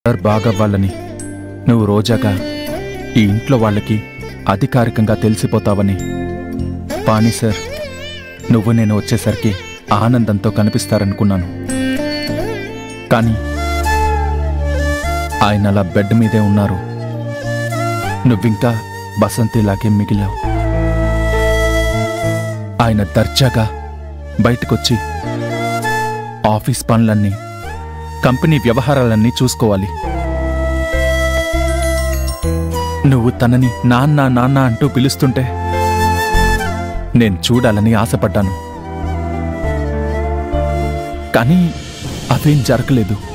sir బాగవ్వాలని నువ్వు రోజాగా ఈ ఇంట్లో వాళ్ళకి అధికారికంగా తెలిసిపోతావని పాణి సార్ నువ్వు నేను వచ్చేసరికి ఆనందంతో కనిపిస్తారనుకున్నాను కానీ ఆయన అలా బెడ్ మీదే ఉన్నారు నువ్వింకా బసంతిలాగే మిగిలావు ఆయన దర్జాగా బయటకొచ్చి ఆఫీస్ పనులన్నీ కంపెనీ వ్యవహారాలన్నీ చూసుకోవాలి నువ్వు తనని నాన్న నాన్న అంటూ పిలుస్తుంటే నేను చూడాలని ఆశపడ్డాను కానీ అవేం జరగలేదు